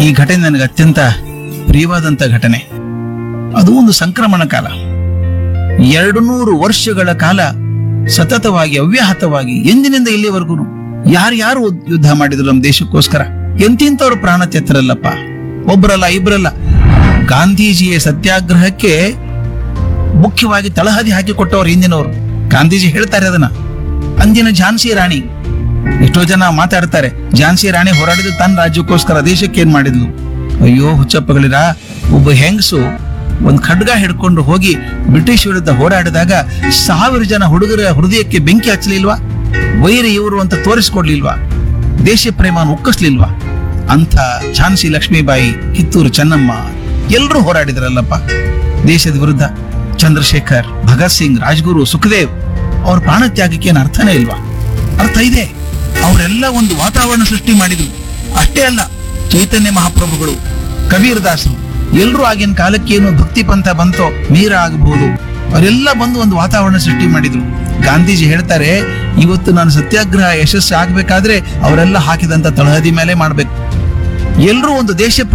ಈ ಘಟನೆ ನನಗೆ ಅತ್ಯಂತ ಪ್ರಿಯವಾದಂತ ಘಟನೆ ಅದು ಒಂದು ಸಂಕ್ರಮಣ ಕಾಲ ಎರಡು ನೂರು ವರ್ಷಗಳ ಕಾಲ ಸತತವಾಗಿ ಅವ್ಯಾಹತವಾಗಿ ಎಂದಿನಿಂದ ಇಲ್ಲಿವರೆಗೂ ಯಾರ್ಯಾರು ಯುದ್ಧ ಮಾಡಿದ್ರು ನಮ್ಮ ದೇಶಕ್ಕೋಸ್ಕರ ಎಂತಿಂತವ್ರು ಪ್ರಾಣ ತೆತ್ತರಲ್ಲಪ್ಪ ಒಬ್ಬರಲ್ಲ ಇಬ್ಬರಲ್ಲ ಗಾಂಧೀಜಿಯ ಸತ್ಯಾಗ್ರಹಕ್ಕೆ ಮುಖ್ಯವಾಗಿ ತಳಹದಿ ಹಾಕಿಕೊಟ್ಟವರು ಹಿಂದಿನವರು ಗಾಂಧೀಜಿ ಹೇಳ್ತಾರೆ ಅದನ್ನ ಅಂದಿನ ಝಾನ್ಸಿ ರಾಣಿ ಎಷ್ಟೋ ಜನ ಮಾತಾಡ್ತಾರೆ ಝಾನ್ಸಿ ರಾಣಿ ಹೋರಾಡಿದ್ದು ತನ್ನ ರಾಜ್ಯಕ್ಕೋಸ್ಕರ ದೇಶಕ್ಕೆ ಏನ್ ಮಾಡಿದ್ಲು ಅಯ್ಯೋ ಹುಚ್ಚಪ್ಪಗಳಿರ ಒಬ್ಬ ಹೆಂಗಸು ಒಂದ್ ಖಡ್ಗ ಹಿಡ್ಕೊಂಡು ಹೋಗಿ ಬ್ರಿಟಿಷ್ ವಿರುದ್ಧ ಹೋರಾಡಿದಾಗ ಸಾವಿರ ಜನ ಹುಡುಗರ ಹೃದಯಕ್ಕೆ ಬೆಂಕಿ ಹಚ್ಚಲಿಲ್ವಾ ವೈರಿ ಇವರು ಅಂತ ತೋರಿಸ್ಕೊಡ್ಲಿಲ್ವಾ ದೇಶ ಪ್ರೇಮನ ಉಕ್ಕಿಸ್ಲಿಲ್ವಾ ಅಂಥ ಝಾನ್ಸಿ ಲಕ್ಷ್ಮೀಬಾಯಿ ಕಿತ್ತೂರು ಚೆನ್ನಮ್ಮ ಎಲ್ಲರೂ ಹೋರಾಡಿದ್ರಲ್ಲಪ್ಪ ದೇಶದ ವಿರುದ್ಧ ಚಂದ್ರಶೇಖರ್ ಭಗತ್ ಸಿಂಗ್ ರಾಜ್ಗುರು ಸುಖದೇವ್ ಅವ್ರ ಪ್ರಾಣತ್ಯಾಗಕ್ಕೆ ಏನು ಅರ್ಥನೇ ಇಲ್ವಾ ಅರ್ಥ ಇದೆ ಅವರೆಲ್ಲ ಒಂದು ವಾತಾವರಣ ಸೃಷ್ಟಿ ಮಾಡಿದ್ರು ಅಷ್ಟೇ ಅಲ್ಲ ಚೈತನ್ಯ ಮಹಾಪ್ರಭುಗಳು ಕಬೀರ್ ದಾಸರು ಎಲ್ಲರೂ ಆಗಿನ ಕಾಲಕ್ಕೆ ಏನು ಭಕ್ತಿ ಪಂಥ ಬಂತೋ ಮೀರ ಆಗಬಹುದು ಅವರೆಲ್ಲ ಬಂದು ಒಂದು ವಾತಾವರಣ ಸೃಷ್ಟಿ ಮಾಡಿದ್ರು ಗಾಂಧೀಜಿ ಹೇಳ್ತಾರೆ ಇವತ್ತು ನಾನು ಸತ್ಯಾಗ್ರಹ ಯಶಸ್ಸು ಆಗ್ಬೇಕಾದ್ರೆ ಅವರೆಲ್ಲ ಹಾಕಿದಂತ ತಳಹದಿ ಮೇಲೆ ಮಾಡ್ಬೇಕು ಎಲ್ಲರೂ ಒಂದು ದೇಶ